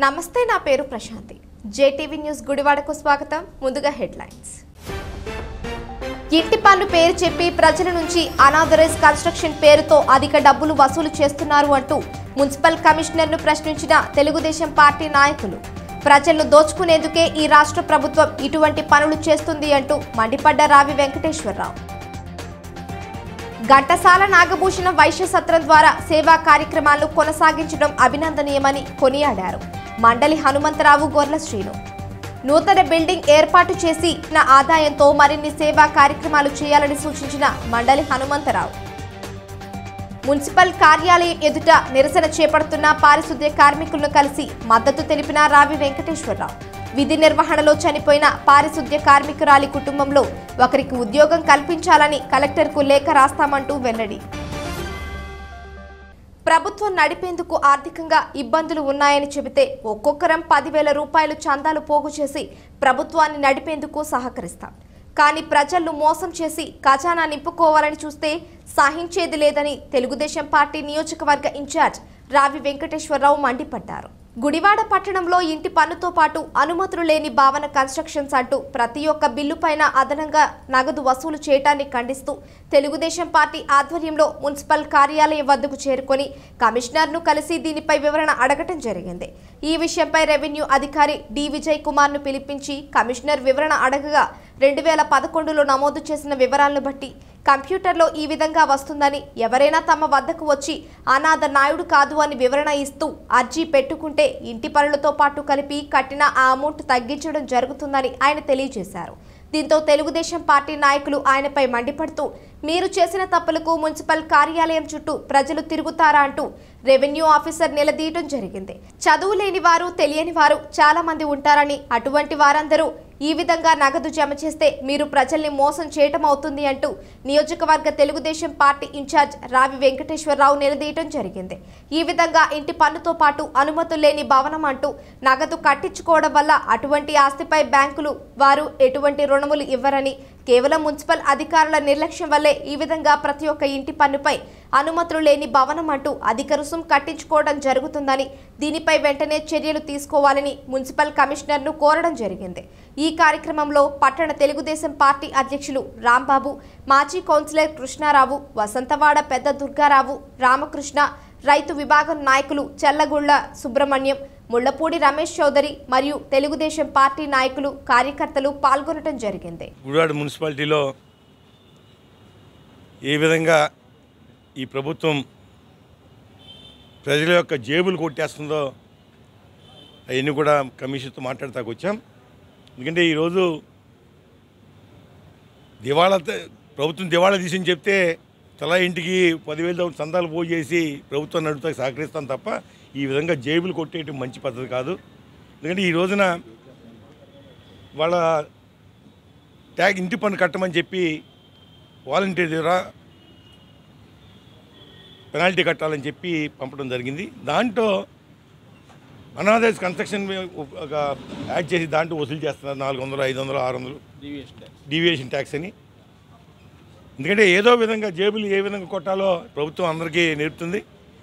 నమస్తే నా పేరు ప్రశాంతి జేటీవీ న్యూస్ గుడివాడకు స్వాగతం ముందుగా హెడ్లైన్స్ ఇంటి పన్ను పేరు చెప్పి ప్రజల నుంచి అనాథరైజ్ కన్స్ట్రక్షన్ పేరుతో అధిక డబ్బులు వసూలు చేస్తున్నారు అంటూ మున్సిపల్ కమిషనర్ను ప్రశ్నించిన తెలుగుదేశం పార్టీ నాయకులు ప్రజలను దోచుకునేందుకే ఈ రాష్ట్ర ప్రభుత్వం ఇటువంటి పనులు చేస్తుంది అంటూ మండిపడ్డ రావి వెంకటేశ్వరరావు ఘంటసాల నాగభూషణ వైశ్య సత్రం ద్వారా సేవా కార్యక్రమాలను కొనసాగించడం అభినందనీయమని కొనియాడారు మండలి హనుమంతరావు గొర్ల శ్రీను నూతన బిల్డింగ్ ఏర్పాటు చేసి నా ఆదాయంతో మరిన్ని సేవా కార్యక్రమాలు చేయాలని సూచించిన మండలి హనుమంతరావు మున్సిపల్ కార్యాలయం ఎదుట నిరసన చేపడుతున్న పారిశుద్ధ్య కార్మికులను కలిసి మద్దతు తెలిపిన రావి వెంకటేశ్వరరావు విధి నిర్వహణలో చనిపోయిన పారిశుద్ధ్య కార్మికురాలి కుటుంబంలో ఒకరికి ఉద్యోగం కల్పించాలని కలెక్టర్కు లేఖ రాస్తామంటూ వెల్లడి ప్రభుత్వం నడిపేందుకు ఆర్థికంగా ఇబ్బందులు ఉన్నాయని చెబితే ఒక్కొక్కరం పదివేల రూపాయలు చందాలు పోగు చేసి ప్రభుత్వాన్ని నడిపేందుకు సహకరిస్తాం కానీ ప్రజలను మోసం చేసి ఖజానా నింపుకోవాలని చూస్తే సహించేది లేదని తెలుగుదేశం పార్టీ నియోజకవర్గ ఇన్ఛార్జ్ రావి వెంకటేశ్వరరావు మండిపడ్డారు గుడివాడ పట్టణంలో ఇంటి పన్నుతో పాటు అనుమతులు లేని భావన కన్స్ట్రక్షన్స్ అంటూ ప్రతి ఒక్క బిల్లు పైన అదనంగా నగదు వసూలు చేయటాన్ని ఖండిస్తూ తెలుగుదేశం పార్టీ ఆధ్వర్యంలో మున్సిపల్ కార్యాలయం వద్దకు చేరుకొని కమిషనర్ను కలిసి దీనిపై వివరణ అడగటం జరిగింది ఈ విషయంపై రెవెన్యూ అధికారి డి విజయ్ కుమార్ను పిలిపించి కమిషనర్ వివరణ అడగగా రెండు వేల పదకొండులో నమోదు చేసిన వివరాలను బట్టి కంప్యూటర్లో ఈ విధంగా వస్తుందని ఎవరైనా తమ వద్దకు వచ్చి అనాథ నాయుడు కాదు అని వివరణ ఇస్తూ అర్జీ పెట్టుకుంటే ఇంటి పనులతో పాటు కలిపి కట్టిన ఆ అమౌంట్ తగ్గించడం జరుగుతుందని ఆయన తెలియజేశారు దీంతో తెలుగుదేశం పార్టీ నాయకులు ఆయనపై మండిపడుతూ మీరు చేసిన తప్పులకు మున్సిపల్ కార్యాలయం చుట్టూ ప్రజలు తిరుగుతారా అంటూ రెవెన్యూ ఆఫీసర్ నిలదీయటం జరిగింది చదువు లేని వారు తెలియని వారు చాలా మంది ఉంటారని అటువంటి వారందరూ ఈ విధంగా నగదు జమ చేస్తే మీరు ప్రజల్ని మోసం చేయటం అవుతుంది అంటూ నియోజకవర్గ తెలుగుదేశం పార్టీ ఇన్ఛార్జ్ రావి వెంకటేశ్వరరావు నిలదీయటం జరిగింది ఈ విధంగా ఇంటి పన్నుతో పాటు అనుమతులు లేని భవనం అంటూ నగదు కట్టించుకోవడం వల్ల అటువంటి ఆస్తిపై బ్యాంకులు వారు ఎటువంటి రుణములు ఇవ్వరని కేవలం మున్సిపల్ అధికారుల నిర్లక్ష్యం వల్లే ఈ విధంగా ప్రతి ఒక్క ఇంటి పన్నుపై అనుమతులు లేని భవనం అంటూ అధిక రుసుం కట్టించుకోవడం జరుగుతుందని దీనిపై వెంటనే చర్యలు తీసుకోవాలని మున్సిపల్ కమిషనర్ను కోరడం జరిగింది ఈ కార్యక్రమంలో పట్టణ తెలుగుదేశం పార్టీ అధ్యక్షులు రాంబాబు మాజీ కౌన్సిలర్ కృష్ణారావు వసంతవాడ పెద్ద దుర్గారావు రామకృష్ణ రైతు విభాగం నాయకులు చెల్లగుళ్ల సుబ్రహ్మణ్యం ముళ్లపూడి రమేష్ చౌదరి మరియు తెలుగుదేశం పార్టీ నాయకులు కార్యకర్తలు పాల్గొనడం జరిగింది గుడివాడ మున్సిపాలిటీలో ఏ విధంగా ఈ ప్రభుత్వం ప్రజల యొక్క జేబులు కొట్టేస్తుందో అవన్నీ కూడా కమిషన్తో మాట్లాడతాకు వచ్చాం ఎందుకంటే ఈరోజు దివాళా త- ప్రభుత్వం దివాళా తీసని చెప్తే తలా ఇంటికి పదివేలు చందాలు పోగు చేసి ప్రభుత్వం నడుపుతా సహకరిస్తాం తప్ప ఈ విధంగా జేబులు కొట్టేయటం మంచి పద్ధతి కాదు ఎందుకంటే ఈ రోజున వాళ్ళ ట్యాగ్ ఇంటి పన్ను కట్టమని చెప్పి వాలంటీర్ దగ్గర పెనాల్టీ కట్టాలని చెప్పి పంపడం జరిగింది దాంట్లో అనాథైజ్ కన్స్ట్రక్షన్ ఒక యాడ్ చేసి దాంట్లో వసూలు చేస్తున్నారు నాలుగు వందలు ఐదు వందలు ఆరు వందలు డీవియేషన్ ట్యాక్స్ అని ఎందుకంటే ఏదో విధంగా జేబులు ఏ విధంగా కొట్టాలో ప్రభుత్వం అందరికీ నేర్పుతుంది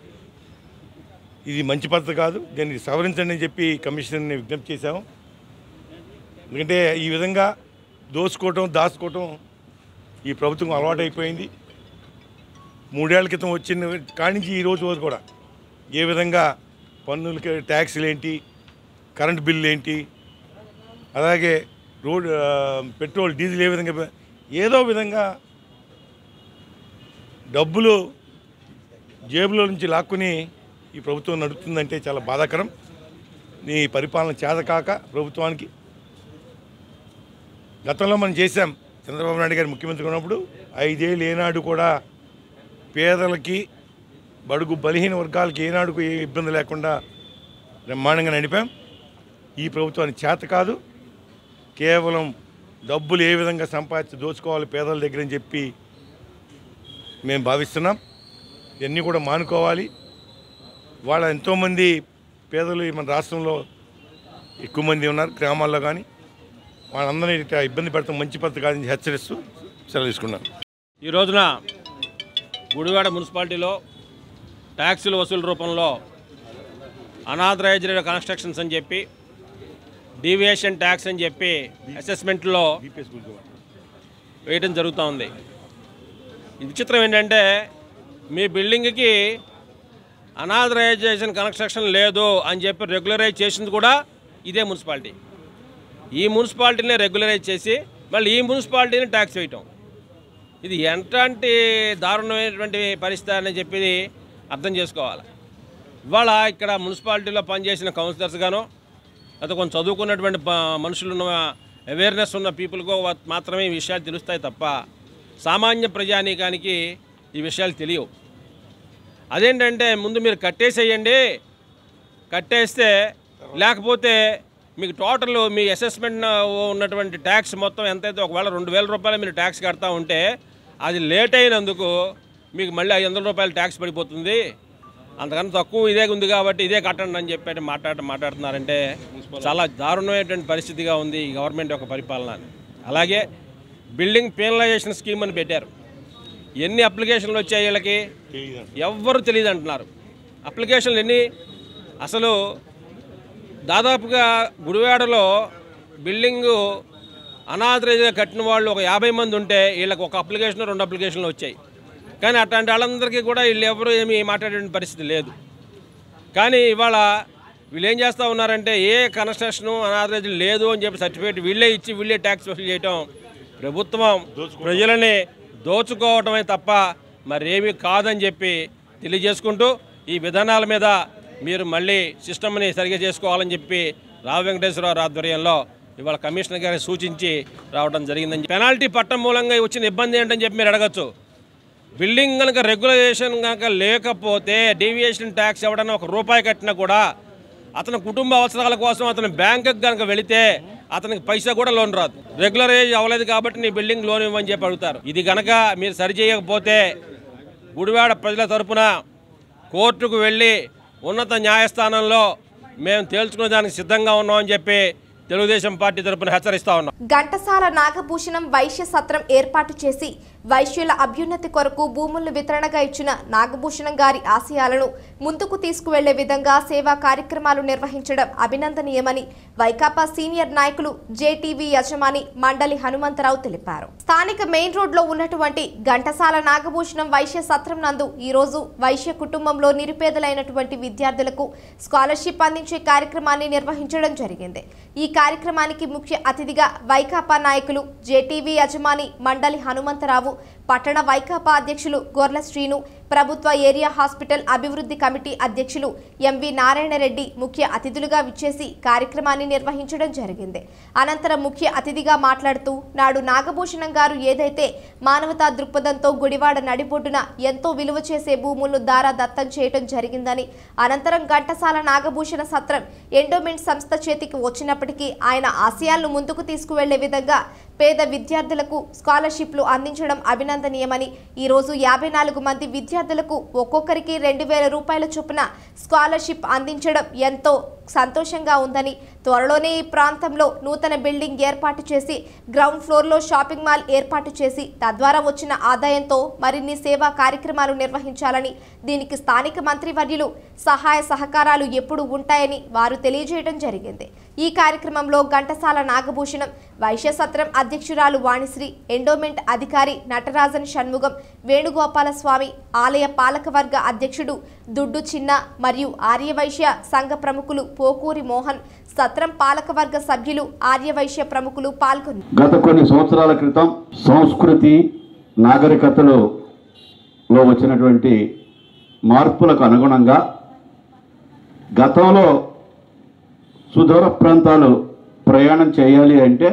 ఇది మంచి పద్ధతి కాదు దీన్ని సవరించండి అని చెప్పి కమిషనర్ని విజ్ఞప్తి చేశాము ఎందుకంటే ఈ విధంగా దోసుకోవటం దాచుకోవటం ఈ ప్రభుత్వం అలవాటైపోయింది మూడేళ్ల క్రితం వచ్చిన కాడి నుంచి ఈ రోజు వరకు కూడా ఏ విధంగా పన్నులకి ట్యాక్సులు ఏంటి కరెంట్ బిల్లు ఏంటి అలాగే రోడ్ ఆ, పెట్రోల్ డీజిల్ ఏ విధంగా పె- ఏదో విధంగా డబ్బులు జేబులో నుంచి లాక్కుని ఈ ప్రభుత్వం నడుపుతుందంటే చాలా బాధాకరం నీ పరిపాలన చేతకాక ప్రభుత్వానికి గతంలో మనం చేశాం చంద్రబాబు నాయుడు గారు ముఖ్యమంత్రి ఉన్నప్పుడు ఐదేళ్ళు ఏనాడు కూడా పేదలకి బడుగు బలహీన వర్గాలకి ఏనాడుకు ఏ ఇబ్బంది లేకుండా బ్రహ్మాండంగా నడిపాం ఈ ప్రభుత్వానికి చేత కాదు కేవలం డబ్బులు ఏ విధంగా సంపాదించి దోచుకోవాలి పేదల దగ్గర అని చెప్పి మేము భావిస్తున్నాం ఇవన్నీ కూడా మానుకోవాలి వాళ్ళ ఎంతోమంది పేదలు ఈ మన రాష్ట్రంలో ఎక్కువ మంది ఉన్నారు గ్రామాల్లో కానీ వాళ్ళందరినీ ఇట్లా ఇబ్బంది పెడతాం మంచి పద్ధతి కాదని హెచ్చరిస్తూ సెలవు తీసుకున్నాం ఈ రోజున గుడివాడ మున్సిపాలిటీలో ట్యాక్సుల వసూలు రూపంలో అనాథరైజ్డ్ కన్స్ట్రక్షన్స్ అని చెప్పి డీవియేషన్ ట్యాక్స్ అని చెప్పి అసెస్మెంట్లో బీపీఎస్ స్కూల్కి వాడు. వేయడం జరుగుతూ ఉంది ఈ విచిత్రం ఏంటంటే మీ బిల్డింగ్కి అనాథరైజేషన్ కన్స్ట్రక్షన్ లేదు అని చెప్పి రెగ్యులరైజ్ చేసింది కూడా ఇదే మున్సిపాలిటీ ఈ మున్సిపాలిటీని రెగ్యులరైజ్ చేసి మళ్ళీ ఈ మున్సిపాలిటీని ట్యాక్స్ వేయటం ఇది ఎట్లాంటి దారుణమైనటువంటి పరిస్థితి అని చెప్పి అర్థం చేసుకోవాలి ఇవాళ ఇక్కడ మున్సిపాలిటీలో పనిచేసిన కౌన్సిలర్స్ గాను లేదా కొంచెం చదువుకున్నటువంటి ప- మనుషులు ఉన్న అవేర్నెస్ ఉన్న పీపుల్కో మాత్రమే ఈ విషయాలు తెలుస్తాయి తప్ప సామాన్య ప్రజానీకానికి ఈ విషయాలు తెలియవు అదేంటంటే ముందు మీరు కట్టేసేయండి కట్టేస్తే లేకపోతే మీకు టోటల్ మీ అసెస్మెంట్ ఉన్నటువంటి ట్యాక్స్ మొత్తం ఎంతైతే ఒకవేళ రెండు వేల రూపాయలు మీరు ట్యాక్స్ కడతా ఉంటే అది లేట్ అయినందుకు మీకు మళ్ళీ ఐదు వందల రూపాయలు ట్యాక్స్ పడిపోతుంది అంతకన్నా తక్కువ ఇదే ఉంది కాబట్టి ఇదే కట్టండి అని చెప్పి మాట్లాడ మాట్లాడుతున్నారంటే చాలా దారుణమైనటువంటి పరిస్థితిగా ఉంది ఈ గవర్నమెంట్ యొక్క పరిపాలన అలాగే బిల్డింగ్ పీనలైజేషన్ స్కీమ్ అని పెట్టారు ఎన్ని అప్లికేషన్లు వచ్చాయి వీళ్ళకి తెలీదండి. ఎవ్వరు తెలియదు అంటున్నారు అప్లికేషన్లు ఎన్ని అసలు దాదాపుగా గుడివాడలో బిల్డింగు అనాథరైజ్గా కట్టిన వాళ్ళు ఒక యాభై మంది ఉంటే వీళ్ళకి ఒక అప్లికేషన్ రెండు అప్లికేషన్లు వచ్చాయి కానీ అట్లాంటి వాళ్ళందరికీ కూడా వీళ్ళు ఎవరు ఏమీ మాట్లాడే పరిస్థితి లేదు కానీ ఇవాళ వీళ్ళు ఏం చేస్తూ ఉన్నారంటే ఏ కన్స్ట్రక్షన్ అనాథరైజ్ లేదు అని చెప్పి సర్టిఫికేట్ వీళ్ళే ఇచ్చి వీళ్ళే ట్యాక్స్ వసూలు చేయటం ప్రభుత్వం ప్రజలని దోచుకోవటమే తప్ప మరేమీ కాదని చెప్పి తెలియజేసుకుంటూ ఈ విధానాల మీద మీరు మళ్ళీ సిస్టమ్ని సరిగా చేసుకోవాలని చెప్పి రావు వెంకటేశ్వరరావు ఆధ్వర్యంలో ఇవాళ కమిషనర్ గారికి సూచించి రావడం జరిగిందని చెప్పి. పెనాల్టీ పట్టం మూలంగా వచ్చిన ఇబ్బంది ఏంటని చెప్పి మీరు అడగచ్చు బిల్డింగ్ కనుక రెగ్యులేషన్ కనుక లేకపోతే డీవియేషన్ ట్యాక్స్ ఎవడన్నా ఒక రూపాయి కట్టినా కూడా అతని కుటుంబ అవసరాల కోసం అతను బ్యాంకుకి కనుక వెళితే అతనికి పైసా కూడా లోన్ రాదు రెగ్యులరైజ్ అవ్వలేదు కాబట్టి నీ బిల్డింగ్ లోన్ ఇవ్వని చెప్పి అడుగుతారు ఇది కనుక మీరు సరి చేయకపోతే గుడివాడ ప్రజల తరపున కోర్టుకు వెళ్ళి ఉన్నత న్యాయస్థానంలో మేము తేల్చుకునే దానికి సిద్ధంగా ఉన్నామని చెప్పి తెలుగుదేశం పార్టీ తరపున హెచ్చరిస్తా ఉన్నాం ఘంటసాల నాగభూషణం వైశ్య సత్రం ఏర్పాటు చేసి వైశ్యుల అభ్యున్నతి కొరకు భూములను వితరణగా ఇచ్చిన నాగభూషణం గారి ఆశయాలను ముందుకు తీసుకువెళ్లే విధంగా సేవా కార్యక్రమాలు నిర్వహించడం అభినందనీయమని వైకాపా సీనియర్ నాయకులు జేటీవీ యజమాని మండలి హనుమంతరావు తెలిపారు స్థానిక మెయిన్ రోడ్ లో ఉన్నటువంటి ఘంటసాల నాగభూషణం వైశ్య సత్రం నందు ఈ రోజు వైశ్య కుటుంబంలో నిరుపేదలైనటువంటి విద్యార్థులకు స్కాలర్షిప్ అందించే కార్యక్రమాన్ని నిర్వహించడం జరిగింది ఈ కార్యక్రమానికి ముఖ్య అతిథిగా వైకాపా నాయకులు జేటీవీ యజమాని మండలి హనుమంతరావు పట్టణ వైకాపా అధ్యక్షులు గొర్ల శ్రీను ప్రభుత్వ ఏరియా హాస్పిటల్ అభివృద్ధి కమిటీ అధ్యక్షులు ఎంవి నారాయణరెడ్డి ముఖ్య అతిథులుగా విచ్చేసి కార్యక్రమాన్ని నిర్వహించడం జరిగింది అనంతరం ముఖ్య అతిథిగా మాట్లాడుతూ నాడు నాగభూషణం గారు ఏదైతే మానవతా దృక్పథంతో గుడివాడ నడిబొడ్డున ఎంతో విలువ చేసే భూములను దారా దత్తం చేయడం జరిగిందని అనంతరం ఘంటసాల నాగభూషణ సత్రం ఎండోమెంట్ సంస్థ చేతికి వచ్చినప్పటికీ ఆయన ఆశయాలను ముందుకు తీసుకువెళ్లే విధంగా పేద విద్యార్థులకు స్కాలర్షిప్లు అందించడం అభినందనీయమని ఈరోజు యాభై నాలుగు మంది విద్యార్థులకు ఒక్కొక్కరికి రెండు వేల రూపాయల చొప్పున స్కాలర్షిప్ అందించడం ఎంతో సంతోషంగా ఉందని త్వరలోనే ఈ ప్రాంతంలో నూతన బిల్డింగ్ ఏర్పాటు చేసి గ్రౌండ్ ఫ్లోర్లో షాపింగ్ మాల్ ఏర్పాటు చేసి తద్వారా వచ్చిన ఆదాయంతో మరిన్ని సేవా కార్యక్రమాలు నిర్వహించాలని దీనికి స్థానిక మంత్రివర్యులు సహాయ సహకారాలు ఎప్పుడు ఉంటాయని వారు తెలియజేయడం జరిగింది ఈ కార్యక్రమంలో ఘంటసాల నాగభూషణం వైశ్య సత్రం అధ్యక్షురాలు వాణిశ్రీ ఎండోమెంట్ అధికారి నటరాజన్ షణ్ముగం వేణుగోపాల స్వామి ఆలయ పాలకవర్గ అధ్యక్షుడు దుడ్డు చిన్న మరియు ఆర్యవైశ్య సంఘ ప్రముఖులు పోకూరి మోహన్ సత్రం పాలకవర్గ సభ్యులు ఆర్యవైశ్య ప్రముఖులు పాల్గొన్నారు గత కొన్ని సంవత్సరాల క్రితం సంస్కృతి నాగరికతలో లో వచ్చినటువంటి మార్పులకు అనుగుణంగా గతంలో సుదూర ప్రాంతాలు ప్రయాణం చేయాలి అంటే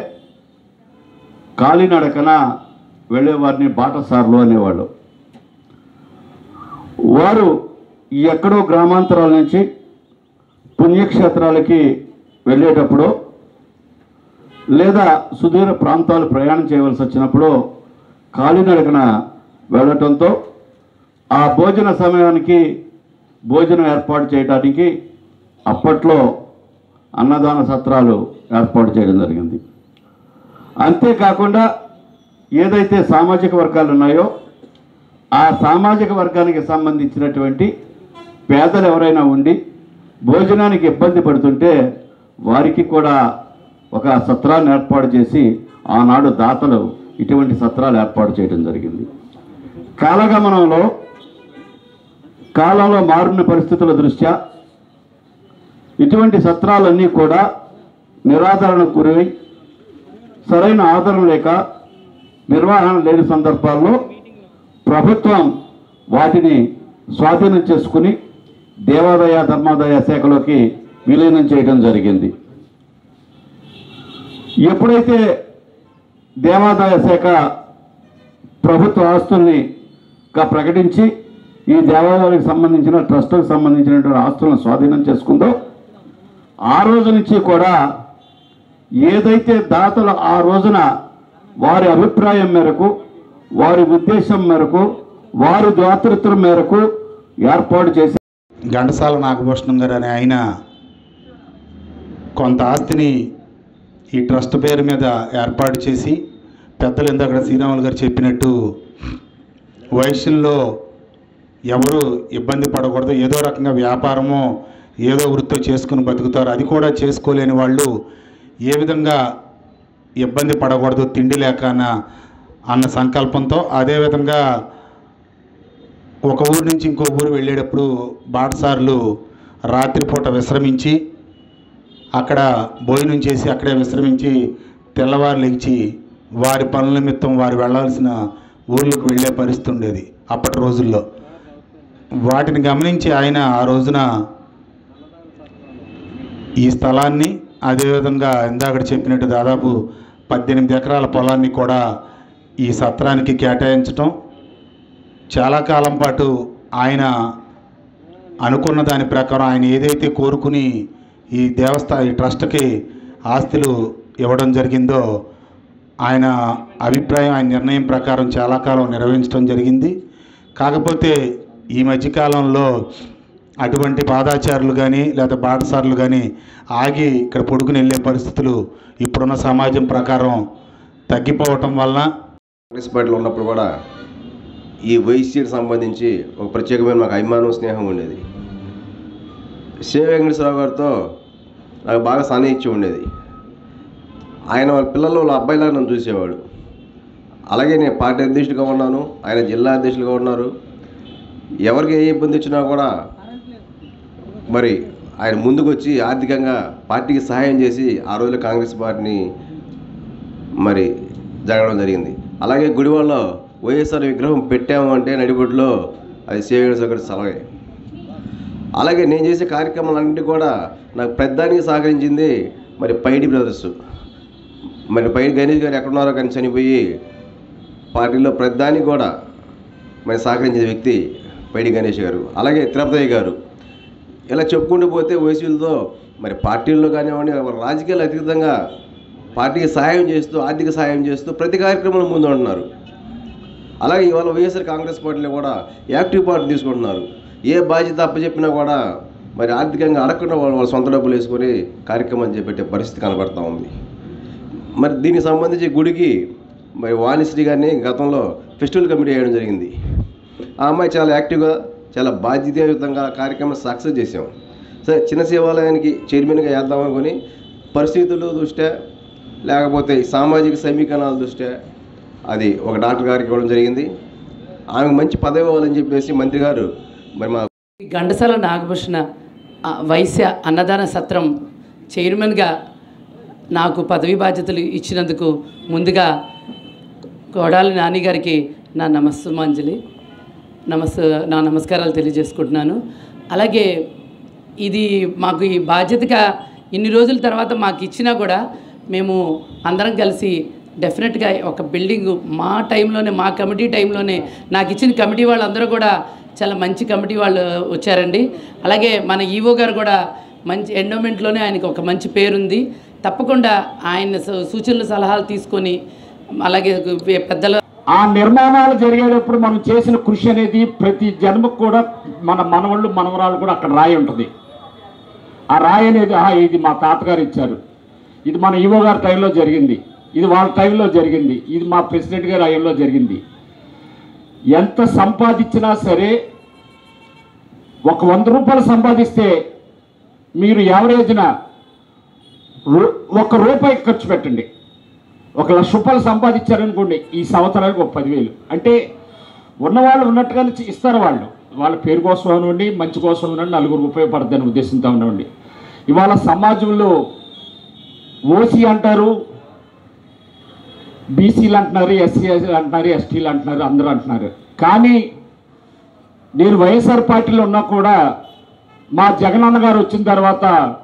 కాలినడకన వెళ్ళేవారిని బాటసార్లు అనేవాళ్ళు వారు ఎక్కడో గ్రామాంతరాల నుంచి పుణ్యక్షేత్రాలకి వెళ్ళేటప్పుడు లేదా సుదూర ప్రాంతాలు ప్రయాణం చేయవలసి వచ్చినప్పుడు కాలినడకన వెళ్ళటంతో ఆ భోజన సమయానికి భోజనం ఏర్పాటు చేయడానికి అప్పట్లో అన్నదాన సత్రాలు ఏర్పాటు చేయడం జరిగింది అంతేకాకుండా ఏదైతే సామాజిక వర్గాలు ఉన్నాయో ఆ సామాజిక వర్గానికి సంబంధించినటువంటి పేదలు ఎవరైనా ఉండి భోజనానికి ఇబ్బంది పడుతుంటే వారికి కూడా ఒక సత్రాన్ని ఏర్పాటు చేసి ఆనాడు దాతలు ఇటువంటి సత్రాలు ఏర్పాటు చేయడం జరిగింది కాలగమనంలో కాలంలో మారిన పరిస్థితుల దృష్ట్యా ఇటువంటి సత్రాలన్నీ కూడా నిరాదరణకు గురై సరైన ఆదరణ లేక నిర్వహణ లేని సందర్భాల్లో ప్రభుత్వం వాటిని స్వాధీనం చేసుకుని దేవాదాయ ధర్మాదాయ శాఖలోకి విలీనం చేయడం జరిగింది ఎప్పుడైతే దేవాదాయ శాఖ ప్రభుత్వ ఆస్తుల్ని గా ప్రకటించి ఈ దేవాలయాలకు సంబంధించిన ట్రస్టులకు సంబంధించినటువంటి ఆస్తులను స్వాధీనం చేసుకుందో ఆ రోజు నుంచి కూడా ఏదైతే దాతలు ఆ రోజున వారి అభిప్రాయం మేరకు వారి ఉద్దేశం మేరకు వారి దాతృత్వం మేరకు ఏర్పాటు చేసి ఘంటసాల నాగభూషణం గారు అనే ఆయన కొంత ఆస్తిని ఈ ట్రస్ట్ పేరు మీద ఏర్పాటు చేసి పెద్దలు ఇందాక శ్రీరాములు గారు చెప్పినట్టు వయసుల్లో ఎవరు ఇబ్బంది పడకూడదు ఏదో రకంగా వ్యాపారమో ఏదో వృత్తో చేసుకుని బతుకుతారు అది కూడా చేసుకోలేని వాళ్ళు ఏ విధంగా ఇబ్బంది పడకూడదు తిండి లేక అన్న- అన్న సంకల్పంతో అదేవిధంగా ఒక ఊరు నుంచి ఇంకో ఊరు వెళ్ళేటప్పుడు బాటసార్లు రాత్రిపూట విశ్రమించి అక్కడ భోజనం చేసి అక్కడే విశ్రమించి తెల్లవారు లేచి వారి పనుల నిమిత్తం వారు వెళ్ళాల్సిన ఊర్లకు వెళ్ళే పరిస్థితి ఉండేది అప్పటి రోజుల్లో వాటిని గమనించి ఆయన ఆ రోజున ఈ స్థలాన్ని అదేవిధంగా ఇందాక చెప్పినట్టు దాదాపు పద్దెనిమిది ఎకరాల పొలాన్ని కూడా ఈ సత్రానికి కేటాయించటం చాలా కాలం పాటు ఆయన అనుకున్న దాని ప్రకారం ఆయన ఏదైతే కోరుకుని ఈ దేవస్థా ఈ ట్రస్ట్కి ఆస్తులు ఇవ్వడం జరిగిందో ఆయన అభిప్రాయం ఆయన నిర్ణయం ప్రకారం చాలా కాలం నిర్వహించడం జరిగింది కాకపోతే ఈ మధ్యకాలంలో అటువంటి పాదాచారులు కానీ లేదా బాటసారులు కానీ ఆగి ఇక్కడ పొడుకుని వెళ్ళే పరిస్థితులు ఇప్పుడున్న సమాజం ప్రకారం తగ్గిపోవటం వలన కాంగ్రెస్ పార్టీలో ఉన్నప్పుడు కూడా ఈ వైసీకి సంబంధించి ఒక ప్రత్యేకమైన మాకు అభిమానం స్నేహం ఉండేది శివ వెంకటేశ్వరరావు గారితో నాకు బాగా సాన్నిహిత్యం ఉండేది ఆయన వాళ్ళ పిల్లలు వాళ్ళ అబ్బాయిలా నన్ను చూసేవాడు అలాగే నేను పార్టీ అధ్యక్షుడిగా ఉన్నాను ఆయన జిల్లా అధ్యక్షులుగా ఉన్నారు ఎవరికి ఏ ఇబ్బంది వచ్చినా కూడా మరి ఆయన ముందుకు వచ్చి ఆర్థికంగా పార్టీకి సహాయం చేసి ఆ రోజుల్లో కాంగ్రెస్ పార్టీని మరి జరగడం జరిగింది అలాగే గుడివాడలో వైఎస్ఆర్ విగ్రహం పెట్టాము అంటే నడిబొడ్లో అది సేవింగ్స్ ఒకటి సలవే అలాగే నేను చేసే కార్యక్రమాలన్నింటి కూడా నాకు పెద్దానికి సహకరించింది మరి పైడి బ్రదర్స్ మరి పైడి గణేష్ గారు ఎక్కడున్నారో కానీ చనిపోయి పార్టీలో ప్రధానికి కూడా మరి సహకరించిన వ్యక్తి పైడి గణేష్ గారు అలాగే తిరుపతి గారు ఇలా చెప్పుకుంటూ పోతే వయసులతో మరి పార్టీల్లో కానివ్వండి రాజకీయాలు అతీతంగా పార్టీకి సహాయం చేస్తూ ఆర్థిక సహాయం చేస్తూ ప్రతి కార్యక్రమంలో ముందు ఉంటున్నారు అలాగే ఇవాళ వైఎస్ఆర్ కాంగ్రెస్ పార్టీలో కూడా యాక్టివ్ పార్టీ తీసుకుంటున్నారు ఏ బాధ్యత అప్పచెప్పినా కూడా మరి ఆర్థికంగా అడగకుండా వాళ్ళు వాళ్ళ సొంత డబ్బులు వేసుకొని కార్యక్రమం చేపట్టే పరిస్థితి కనబడతా ఉంది మరి దీనికి సంబంధించి గుడికి మరి వాణిశ్రీ గారిని గతంలో ఫెస్టివల్ కమిటీ వేయడం జరిగింది ఆ అమ్మాయి చాలా యాక్టివ్గా చాలా బాధ్యతాయుతంగా కార్యక్రమం సక్సెస్ చేసాం సరే చిన్న శివాలయానికి చైర్మన్గా వేద్దాం అనుకుని పరిస్థితుల దృష్ట్యా లేకపోతే ఈ సామాజిక సమీకరణాల దృష్ట్యా అది ఒక డాక్టర్ గారికి ఇవ్వడం జరిగింది ఆమెకు మంచి పదవి ఇవ్వాలని చెప్పేసి మంత్రి గారు మరి మా ఘంటసాల నాగభూషణ ఆ, వైశ్య అన్నదాన సత్రం చైర్మన్గా నాకు పదవి బాధ్యతలు ఇచ్చినందుకు ముందుగా కోడాలి నాని గారికి నా నమస్సుమాంజలి నమస్ నా నమస్కారాలు తెలియజేసుకుంటున్నాను అలాగే ఇది మాకు ఈ బాధ్యతగా ఇన్ని రోజుల తర్వాత మాకు ఇచ్చినా కూడా మేము అందరం కలిసి డెఫినెట్గా ఒక బిల్డింగ్ మా టైంలోనే మా కమిటీ టైంలోనే నాకు ఇచ్చిన కమిటీ వాళ్ళందరూ కూడా చాలా మంచి కమిటీ వాళ్ళు వచ్చారండి అలాగే మన ఈవో గారు కూడా మంచి ఎండోమెంట్లోనే ఆయనకు ఒక మంచి పేరుంది తప్పకుండా ఆయన సూ- సూచనలు సలహాలు తీసుకొని అలాగే పెద్దల ఆ నిర్మాణాలు జరిగేటప్పుడు మనం చేసిన కృషి అనేది ప్రతి జన్మకు కూడా మన మనవళ్ళు మనవరాలు కూడా అక్కడ రాయి ఉంటుంది ఆ రాయి అనేది "ఆహా, ఇది మా తాతగారు ఇచ్చారు ఇది మన ఈవో గారి టైంలో జరిగింది ఇది వాళ్ళ టైంలో జరిగింది ఇది మా ప్రెసిడెంట్ గారి టైంలో జరిగింది ఎంత సంపాదించినా సరే ఒక వంద రూపాయలు సంపాదిస్తే మీరు యావరేజ్న రూ- ఒక రూపాయి ఖర్చు పెట్టండి ఒక లక్ష రూపాయలు సంపాదించారనుకోండి ఈ సంవత్సరానికి ఒక పదివేలు అంటే ఉన్నవాళ్ళు ఉన్నట్టుగానే చి- ఇస్తారు వాళ్ళు వాళ్ళ పేరు కోసం అనండి మంచి కోసం అనండి నలుగురు ఉపయోగపడుతుందని ఉద్దేశంతో ఉండండి ఇవాళ సమాజంలో ఓసీ అంటారు బీసీలు అంటున్నారు ఎస్సీ అంటున్నారు ఎస్టీలు అంటున్నారు అందరూ అంటున్నారు కానీ నేను వైఎస్ఆర్ పార్టీలో ఉన్నా కూడా మా జగనన్న గారు వచ్చిన తర్వాత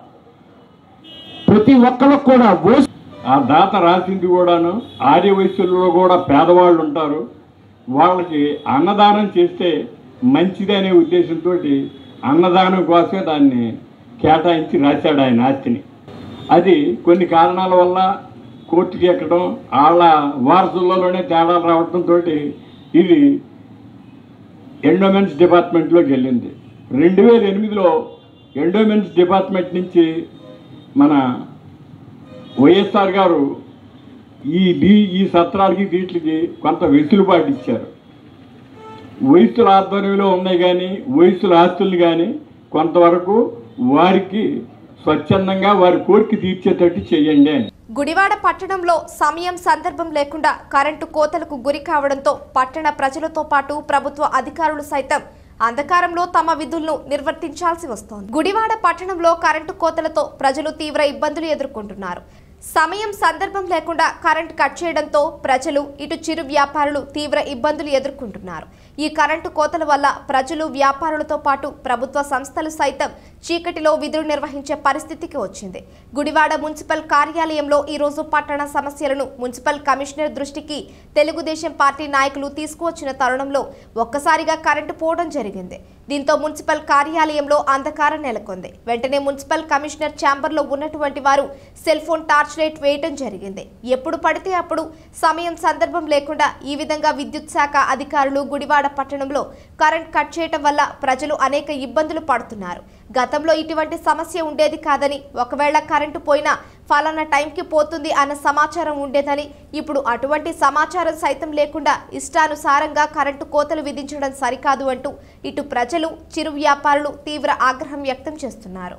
ప్రతి ఒక్కరికి కూడా ఓసి ఆ దాత రాసింది కూడాను ఆర్య వయస్సుల్లో కూడా పేదవాళ్ళు ఉంటారు వాళ్ళకి అన్నదానం చేస్తే మంచిది అనే ఉద్దేశంతో అన్నదానం కోసమే దాన్ని కేటాయించి రాశాడు ఆయన ఆస్తిని అది కొన్ని కారణాల వల్ల కోర్టుకి ఎక్కడం వాళ్ళ వారసులలోనే తేడాలు రావడంతో ఇది ఎండోమెంట్స్ డిపార్ట్మెంట్లోకి వెళ్ళింది రెండు వేల ఎనిమిదిలో ఎండోమెంట్స్ డిపార్ట్మెంట్ నుంచి మన వైఎస్ఆర్ గారు ఈ దీ ఈ సత్రాలకి వీటికి కొంత వెసులుబాటు ఇచ్చారు వయసుల ఆధ్వర్యంలో ఉన్నాయి కానీ వయసుల ఆస్తులు కానీ కొంతవరకు వారికి స్వచ్ఛందంగా వారి కోరిక తీర్చేటట్టు చేయండి అని గుడివాడ పట్టణంలో సమయం సందర్భం లేకుండా కరెంటు కోతలకు గురి కావడంతో పట్టణ ప్రజలతో పాటు ప్రభుత్వ అధికారులు సైతం అంధకారంలో తమ విధులను నిర్వర్తించాల్సి వస్తోంది గుడివాడ పట్టణంలో కరెంటు కోతలతో ప్రజలు తీవ్ర ఇబ్బందులు ఎదుర్కొంటున్నారు సమయం సందర్భం లేకుండా కరెంటు కట్ చేయడంతో ప్రజలు ఇటు చిరు వ్యాపారులు తీవ్ర ఇబ్బందులు ఎదుర్కొంటున్నారు ఈ కరెంటు కోతల వల్ల ప్రజలు వ్యాపారులతో పాటు ప్రభుత్వ సంస్థలు సైతం చీకటిలో విధులు నిర్వహించే పరిస్థితికి వచ్చింది గుడివాడ మున్సిపల్ కార్యాలయంలో ఈ రోజు పట్టణ సమస్యలను మున్సిపల్ కమిషనర్ దృష్టికి తెలుగుదేశం పార్టీ నాయకులు తీసుకువచ్చిన తరుణంలో ఒక్కసారిగా కరెంటు పోవడం జరిగింది దీంతో మున్సిపల్ కార్యాలయంలో అంధకారం నెలకొంది వెంటనే మున్సిపల్ కమిషనర్ ఛాంబర్లో ఉన్నటువంటి వారు సెల్ ఫోన్ టార్చ్ లైట్ వేయటం జరిగింది ఎప్పుడు పడితే అప్పుడు సమయం సందర్భం లేకుండా ఈ విధంగా విద్యుత్ శాఖ అధికారులు గుడివాడ పట్టణంలో కరెంట్ కట్ చేయటం వల్ల ప్రజలు అనేక ఇబ్బందులు పడుతున్నారు గతంలో ఇటువంటి సమస్య ఉండేది కాదని ఒకవేళ కరెంటు పోయినా ఫలానా టైంకి పోతుంది అన్న సమాచారం ఉండేదని ఇప్పుడు అటువంటి సమాచారం సైతం లేకుండా ఇష్టానుసారంగా కరెంటు కోతలు విధించడం సరికాదు అంటూ ఇటు ప్రజలు చిరు వ్యాపారులు తీవ్ర ఆగ్రహం వ్యక్తం చేస్తున్నారు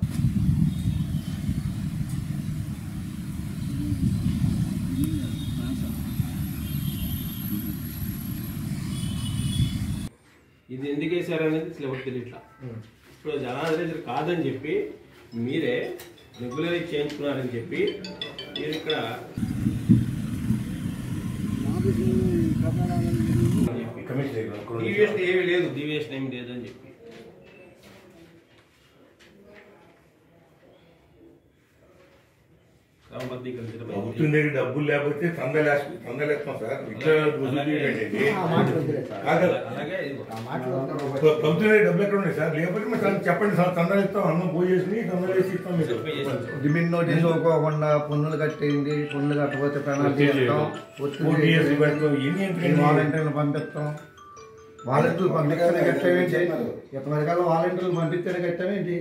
ఇది ఎందుకు వేసారు అనేది అసలు ఎవరికి తెలియట్లా ఇప్పుడు జనాలు కాదని చెప్పి మీరే రెగ్యులర్ చేయించుకున్నారని చెప్పి మీరు ఇక్కడ డీవియేషన్ ఏమీ లేదు డీవియేషన్ ఏమీ లేదని చెప్పి క్రమబద్ధీకరించడం అయింది. అవుతుంది డబ్బులు లేకపోతే చందలేస్తాం చందలేస్తాం సార్ ఇట్లా వసూలు ఏంటండి? కాదు. అలాగే ఇది కూడా. ప్ర- ప్రభుత్వం దగ్గర డబ్బులు ఎక్కడ ఉన్నాయి సార్ లేకపోతే మరి చంద- చెప్పండి సార్ చందాలు ఇస్తాం అన్నం పూజ చేసి చందాలు వేసి ఇస్తాం మీకు డిమిట్ నోటీస్ ఇవ్వకోకుండా పన్నులు కట్టేయండి పన్నులు కట్టకపోతే పెనాల్టీ ఒత్తిడి ఇస్తాం ఒత్తిడి చేసి పెడతాం. ఇవన్నీ ఎందుకండి? వాలంటీర్లు పంపిస్తాం వాలంటీర్లు పంపిస్తేనే కట్టామేంటి ఇంతవరకల్లా వాలంటీర్లు పంపిస్తేనే కట్టామేంటి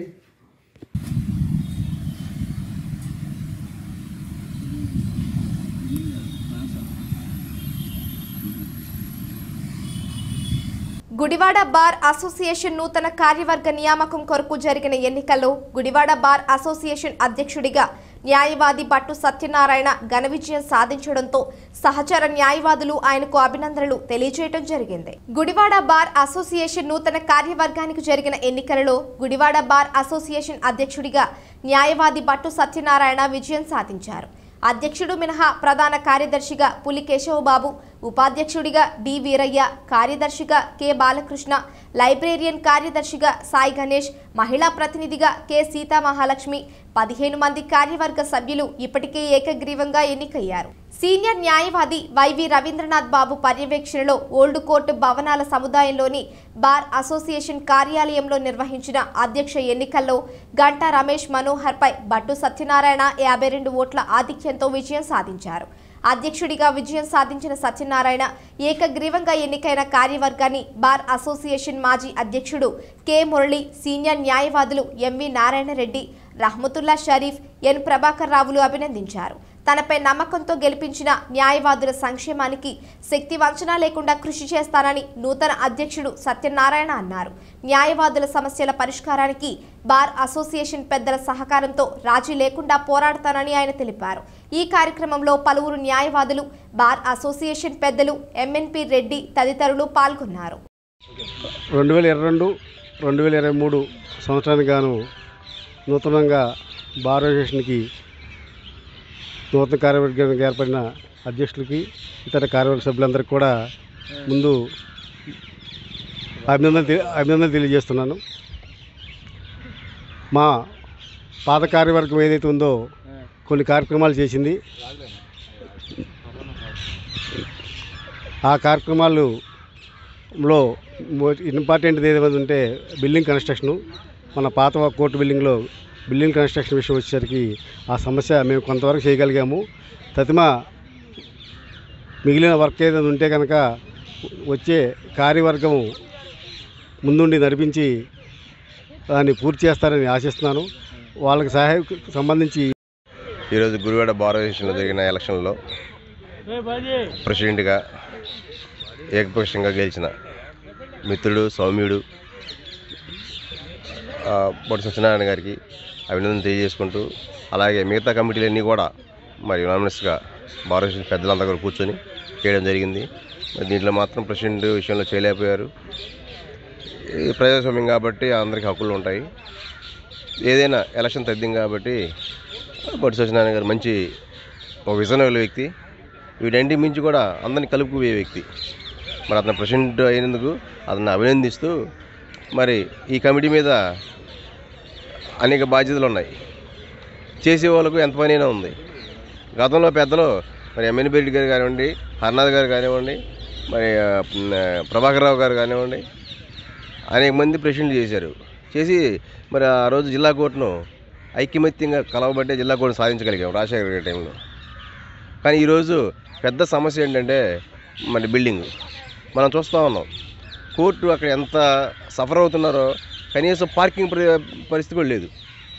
గుడివాడ బార్ అసోసియేషన్ నూతన కార్యవర్గ నియామకం కొరకు జరిగిన ఎన్నికల్లో గుడివాడ బార్ అసోసియేషన్ అధ్యక్షుడిగా న్యాయవాది భట్టు సత్యనారాయణ ఘన విజయం సాధించడంతో సహచర న్యాయవాదులు ఆయనకు అభినందనలు తెలియజేయడం జరిగింది గుడివాడ బార్ అసోసియేషన్ నూతన కార్యవర్గానికి జరిగిన ఎన్నికలలో గుడివాడ బార్ అసోసియేషన్ అధ్యక్షుడిగా న్యాయవాది భట్టు సత్యనారాయణ విజయం సాధించారు అధ్యక్షుడు మినహా ప్రధాన కార్యదర్శిగా పులి కేశవబాబు ఉపాధ్యక్షుడిగా డి వీరయ్య కార్యదర్శిగా కె బాలకృష్ణ లైబ్రేరియన్ కార్యదర్శిగా సాయి గణేష్ మహిళా ప్రతినిధిగా కె సీతామహాలక్ష్మి పదిహేను మంది కార్యవర్గ సభ్యులు ఇప్పటికే ఏకగ్రీవంగా ఎన్నికయ్యారు సీనియర్ న్యాయవాది వైవి రవీంద్రనాథ్ బాబు పర్యవేక్షణలో ఓల్డ్ కోర్టు భవనాల సముదాయంలోని బార్ అసోసియేషన్ కార్యాలయంలో నిర్వహించిన అధ్యక్ష ఎన్నికల్లో గంటా రమేష్ మనోహర్పై భట్టు సత్యనారాయణ యాభై రెండు ఓట్ల ఆధిక్యంతో విజయం సాధించారు అధ్యక్షుడిగా విజయం సాధించిన సత్యనారాయణ ఏకగ్రీవంగా ఎన్నికైన కార్యవర్గాన్ని బార్ అసోసియేషన్ మాజీ అధ్యక్షుడు కె మురళి సీనియర్ న్యాయవాదులు ఎంవి నారాయణ రెడ్డి రహమతుల్లా షరీఫ్ ఎన్ ప్రభాకర్ రావులు అభినందించారు తనపై నమ్మకంతో గెలిపించిన న్యాయవాదుల సంక్షేమానికి శక్తి వంచన లేకుండా కృషి చేస్తానని నూతన అధ్యక్షుడు సత్యనారాయణ అన్నారు న్యాయవాదుల సమస్యల పరిష్కారానికి బార్ అసోసియేషన్ పెద్దల సహకారంతో రాజీ లేకుండా పోరాడతానని ఆయన తెలిపారు ఈ కార్యక్రమంలో పలువురు న్యాయవాదులు బార్ అసోసియేషన్ పెద్దలు ఎంఎన్పి రెడ్డి తదితరులు పాల్గొన్నారు రెండు వేల ఇరవై రెండు రెండు వేల ఇరవై మూడు సంవత్సరానికి గాను నూతనంగా బార్ అసోసియేషన్కి నూతన కార్యవర్గానికి ఏర్పడిన అధ్యక్షులకి ఇతర కార్యవర్గ సభ్యులందరికీ కూడా ముందు అభినందన తె- అభినందన తెలియజేస్తున్నాను మా పాత కార్యవర్గం ఏదైతే ఉందో కొన్ని కార్యక్రమాలు చేసింది ఆ కార్యక్రమాలు లో ఇంపార్టెంట్ ఏదైనా ఉంటే బిల్డింగ్ కన్స్ట్రక్షను మన పాత కోర్టు బిల్డింగ్లో బిల్డింగ్ కన్స్ట్రక్షన్ విషయం వచ్చేసరికి ఆ సమస్య మేము కొంతవరకు చేయగలిగాము తతిమ మిగిలిన వర్క్ ఏదైనా ఉంటే కనుక వచ్చే కార్యవర్గం ముందుండి నడిపించి దాన్ని పూర్తి చేస్తారని ఆశిస్తున్నాను వాళ్ళకి సహాయం సంబంధించి ఈరోజు గురువాడ బార్ అసోసియేషన్లో జరిగిన ఎలక్షన్లో ప్రెసిడెంట్గా ఏకపక్షంగా గెలిచిన మిత్రుడు సౌమ్యుడు ఆ, బొట్టు సత్యనారాయణ గారికి అభినందన తెలియజేసుకుంటూ అలాగే మిగతా కమిటీలన్నీ కూడా మరి యునానిమస్గా బార్ అసోసియేషన్ పెద్దలంతా కూడా కూర్చొని చేయడం జరిగింది మరి దీంట్లో మాత్రం ప్రెసిడెంట్ విషయంలో చేయలేకపోయారు ఇది ప్రజాస్వామ్యం కాబట్టి అందరికీ హక్కులు ఉంటాయి ఏదైనా ఎలక్షన్ తగ్గింది కాబట్టి బొట్టు సత్యనారాయణ గారు మంచి ఒక విజన్ గల వ్యక్తి వీటన్నిటి మించి కూడా అందరిని కలుపుకుపోయే వ్యక్తి మరి అతను ప్రెసిడెంట్ అయినందుకు అతన్ని అభినందిస్తూ మరి ఈ కమిటీ మీద అనేక బాధ్యతలు ఉన్నాయి చేసే వాళ్ళకు ఎంత పనైనా ఉంది గతంలో పెద్దలు మరి ఎంఎన్ రెడ్డి గారు కానివ్వండి హర్నాథ్ గారు కానివ్వండి మరి ఆ, ప్రభాకర్ రావు గారు కానివ్వండి అనేక మంది ప్రెసిడెంట్ చేశారు చేసి మరి ఆ రోజు జిల్లా కోర్టును ఐక్యమత్యంగా కలవబట్టే జిల్లా కోర్టును సాధించగలిగాం రాజశేఖర గారి టైంలో కానీ ఈరోజు పెద్ద సమస్య ఏంటంటే మరి బిల్డింగ్ మనం చూస్తూ ఉన్నాం కోర్టు అక్కడ ఎంత సఫర్ అవుతున్నారో కనీసం పార్కింగ్ పరి- పరిస్థితి కూడా లేదు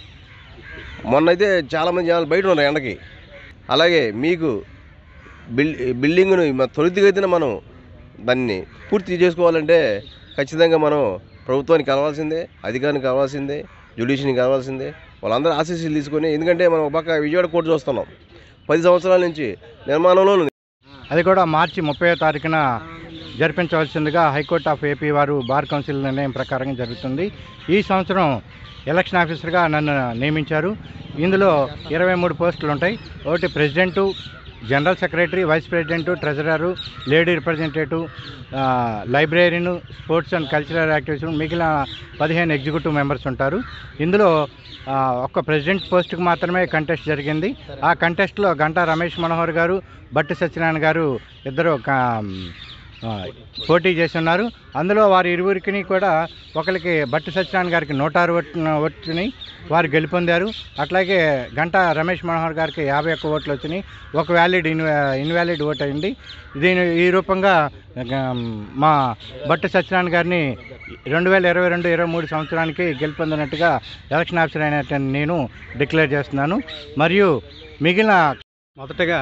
మొన్న అయితే చాలామంది జనాలు బయట ఉన్నారు ఎండకి అలాగే మీకు బిల్ బిల్డింగ్ను మ- త్వరితగతిన మనం దాన్ని పూర్తి చేసుకోవాలంటే ఖచ్చితంగా మనం ప్రభుత్వానికి కలవాల్సిందే అధికారానికి కావాల్సిందే జ్యుడిషియల్ని కావాల్సిందే వాళ్ళందరూ ఆశీస్సులు తీసుకొని ఎందుకంటే మనం ఒక పక్క విజయవాడ కోర్టు చూస్తున్నాం పది సంవత్సరాల నుంచి నిర్మాణంలో ఉంది అది కూడా మార్చి ముప్పై తారీఖున జరిపించవలసిందిగా హైకోర్టు ఆఫ్ ఏపీ వారు బార్ కౌన్సిల్ నిర్ణయం ప్రకారంగా జరుగుతుంది ఈ సంవత్సరం ఎలక్షన్ ఆఫీసర్గా నన్ను నియమించారు ఇందులో ఇరవై మూడు పోస్టులు ఉంటాయి ఒకటి president general secretary vice president treasurer lady representative లైబ్రరీను స్పోర్ట్స్ అండ్ కల్చరల్ యాక్టివిటీస్ మిగిలిన పదిహేను ఎగ్జిక్యూటివ్ మెంబర్స్ ఉంటారు ఇందులో ఆ, ఒక్క ప్రెసిడెంట్ పోస్టుకు మాత్రమే కంటెస్ట్ జరిగింది ఆ కంటెస్ట్లో గంటా రమేష్ మనోహర్ గారు బట్టి సత్యనారాయణ గారు ఇద్దరు క- ఆ, పోటీ చేసి ఉన్నారు అందులో వారి ఇరువురికి కూడా ఒకరికి బట్టి సత్యనారాయణ గారికి నూట ఆరు ఓట్లు వచ్చినాయి వారు గెలుపొందారు అట్లాగే గంటా రమేష్ మనోహర్ గారికి యాభై ఒక్క ఓట్లు వచ్చినాయి ఒక వ్యాలిడ్ ఇన్ ఇన్వాలిడ్ ఓట్ అయింది దీని ఈ రూపంగా ఆ, మా బట్టి సత్యనారాయణ గారిని రెండు వేల ఇరవై రెండు ఇరవై మూడు సంవత్సరానికి గెలుపొందినట్టుగా ఎలక్షన్ ఆఫీసర్ అయినట్టు నేను డిక్లేర్ చేస్తున్నాను మరియు మిగిలిన మొదటగా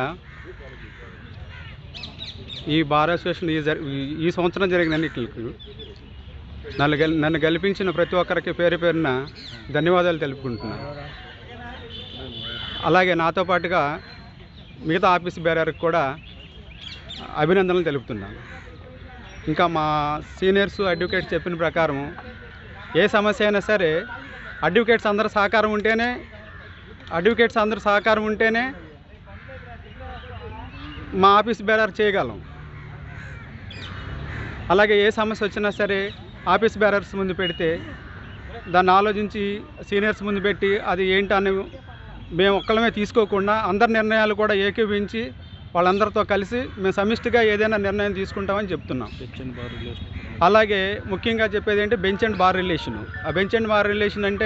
ఈ బార్ అసోసియేషన్ ఈ జరి- ఈ- ఈ సంవత్సరం జరిగిన ఎన్నికలకు నన్ను గెల్ నన్ను గెలిపించిన ప్రతి ఒక్కరికి పేరు పేరున ధన్యవాదాలు తెలుపుకుంటున్నాను అలాగే నాతో పాటుగా మిగతా ఆఫీస్ బేరర్కి కూడా అభినందనలు తెలుపుతున్నాను ఇంకా మా సీనియర్స్ అడ్వకేట్స్ చెప్పిన ప్రకారం ఏ సమస్య అయినా సరే అడ్వకేట్స్ అందరూ సహకారం ఉంటేనే అడ్వకేట్స్ అందరూ సహకారం ఉంటేనే మా ఆఫీస్ బేరర్ చేయగలం అలాగే ఏ సమస్య వచ్చినా సరే ఆఫీస్ బేరర్స్ ముందు పెడితే దాన్ని ఆలోచించి సీనియర్స్ ముందు పెట్టి అది ఏంటని మేము ఒక్కళ్ళమే తీసుకోకుండా అందరి నిర్ణయాలు కూడా ఏకీభవించి వాళ్ళందరితో కలిసి మేము సమిష్టిగా ఏదైనా నిర్ణయం తీసుకుంటామని చెప్తున్నాం అలాగే ముఖ్యంగా చెప్పేది ఏంటి బెంచ్ అండ్ బార్ రిలేషన్ ఆ బెంచ్ అండ్ బార్ రిలేషన్ అంటే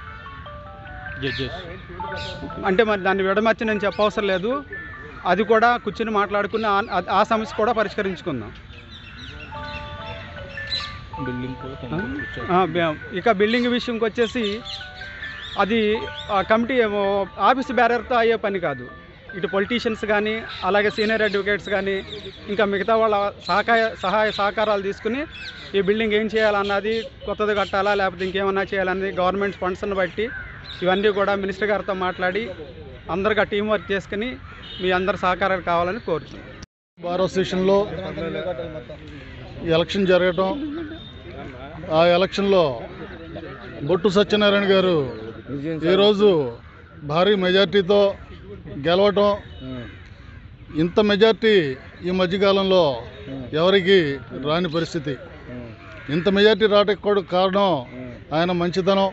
అంటే మరి దాన్ని విడమర్చి నేను చెప్పవసరం లేదు అది కూడా కూర్చుని మాట్లాడుకుని ఆ- ఆ- ఆ సమస్య కూడా పరిష్కరించుకుందాం ఆ, బే- ఇక బిల్డింగ్ విషయంకి వచ్చేసి అది ఆ కమిటీ ఏమో ఆఫీస్ బ్యారర్తో అయ్యే పని కాదు ఇటు పొలిటీషియన్స్ కానీ అలాగే సీనియర్ అడ్వకేట్స్ కానీ ఇంకా మిగతా వాళ్ళ సహకాయ సహాయ సహకారాలు తీసుకుని ఈ బిల్డింగ్ ఏం చేయాలన్నది కొత్తది కట్టాలా లేకపోతే ఇంకేమన్నా చేయాలన్నది గవర్నమెంట్ ఫండ్స్ని బట్టి ఇవన్నీ కూడా మినిస్టర్ గారితో మాట్లాడి అందరిగా టీం వర్క్ చేసుకుని మీ అందరి సహకారాలు కావాలని కోరుతున్నాను బార్ అసోసియేషన్లో ఎలక్షన్ జరగటం ఆ ఎలక్షన్లో బొట్టు సత్యనారాయణ గారు ఈరోజు భారీ మెజార్టీతో గెలవటం ఇంత మెజార్టీ ఈ మధ్యకాలంలో ఎవరికి రాని పరిస్థితి ఇంత మెజార్టీ రావడానికి కూడా కారణం ఆయన మంచితనం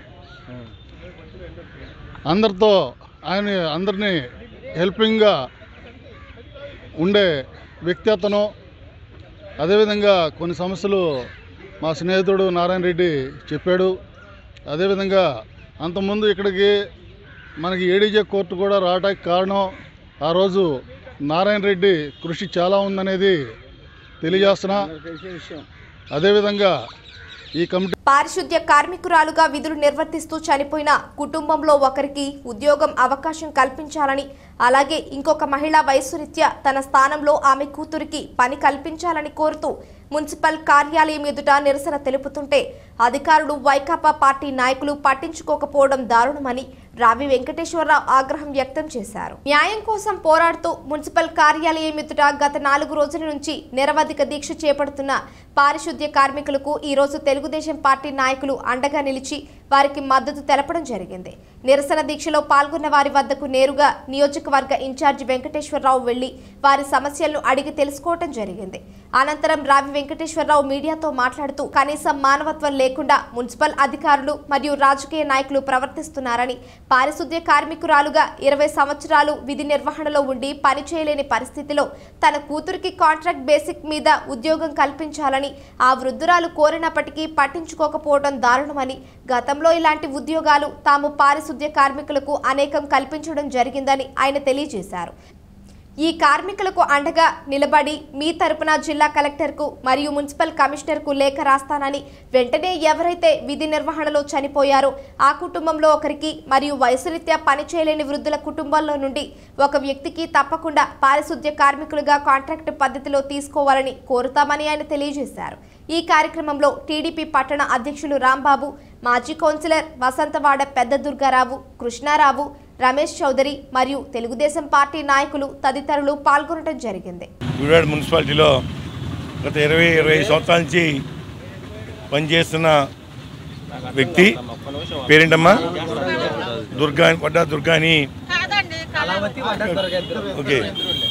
అందరితో ఆయన అందరినీ హెల్పింగ్గా ఉండే వ్యక్తి అతను అదేవిధంగా కొన్ని సమస్యలు మా స్నేహితుడు నారాయణ రెడ్డి చెప్పాడు అదేవిధంగా అంతకుముందు ఇక్కడికి మనకి ఏడీజే కోర్టు కూడా రావడానికి కారణం ఆ రోజు నారాయణ రెడ్డి కృషి చాలా ఉందనేది తెలియజేస్తున్నా అదేవిధంగా ఈ కమిటీ పారిశుద్ధ్య కార్మికురాలుగా విధులు నిర్వర్తిస్తూ చనిపోయిన కుటుంబంలో ఒకరికి ఉద్యోగం అవకాశం కల్పించాలని అలాగే ఇంకొక మహిళ వయసు రీత్యా తన స్థానంలో ఆమె కూతురికి పని కల్పించాలని కోరుతూ మున్సిపల్ కార్యాలయం ఎదుట నిరసన తెలుపుతుంటే అధికారులు వైకాపా పార్టీ నాయకులు పట్టించుకోకపోవడం దారుణమని రావి వెంకటేశ్వరరావు ఆగ్రహం వ్యక్తం చేశారు న్యాయం కోసం పోరాడుతూ మున్సిపల్ కార్యాలయం ఎదుట గత నాలుగు రోజుల నుంచి నిరవధిక దీక్ష చేపడుతున్న పారిశుద్ధ్య కార్మికులకు ఈ రోజు తెలుగుదేశం పార్టీ నాయకులు అండగా నిలిచి వారికి మద్దతు తెలపడం జరిగింది నిరసన దీక్షలో పాల్గొన్న వారి వద్దకు నేరుగా నియోజకవర్గ ఇన్ఛార్జి వెంకటేశ్వరరావు వెళ్లి వారి సమస్యలను అడిగి తెలుసుకోవటం జరిగింది అనంతరం రావి వెంకటేశ్వరరావు మీడియాతో మాట్లాడుతూ కనీసం మానవత్వం లేకుండా మున్సిపల్ అధికారులు మరియు రాజకీయ నాయకులు ప్రవర్తిస్తున్నారని పారిశుద్ధ్య కార్మికురాలుగా ఇరవై సంవత్సరాలు విధి నిర్వహణలో ఉండి పని చేయలేని పరిస్థితిలో తన కూతురికి కాంట్రాక్ట్ బేసిక్ మీద ఉద్యోగం కల్పించాలని ఆ వృద్ధురాలు కోరినప్పటికీ పట్టించుకోకపోవడం దారుణమని గతంలో ఇలాంటి ఉద్యోగాలు తాము పారిశుద్ధ్య కార్మికులకు అనేకం కల్పించడం జరిగిందని ఆయన తెలియజేశారు ఈ కార్మికులకు అండగా నిలబడి మీ తరపున జిల్లా కలెక్టర్కు మరియు మున్సిపల్ కమిషనర్కు లేఖ రాస్తానని వెంటనే ఎవరైతే విధి నిర్వహణలో చనిపోయారో ఆ కుటుంబంలో ఒకరికి మరియు వయసురీత్యా పనిచేయలేని వృద్ధుల కుటుంబాల్లో నుండి ఒక వ్యక్తికి తప్పకుండా పారిశుద్ధ్య కార్మికులుగా కాంట్రాక్ట్ పద్ధతిలో తీసుకోవాలని కోరుతామని ఆయన తెలియజేశారు ఈ కార్యక్రమంలో టీడీపీ పట్టణ అధ్యక్షులు రాంబాబు మాజీ కౌన్సిలర్ వసంతవాడ పెద్ద దుర్గారావు కృష్ణారావు రమేష్ చౌదరి మరియు తెలుగుదేశం పార్టీ నాయకులు తదితరులు పాల్గొనడం జరిగింది గుడివాడ మున్సిపాలిటీలో గత ఇరవై ఇరవై ఐదు సంవత్సరాల నుంచి పనిచేస్తున్న వ్యక్తి పేరేంటమ్మా దుర్గా పడ్డా దుర్గా అని ఓకే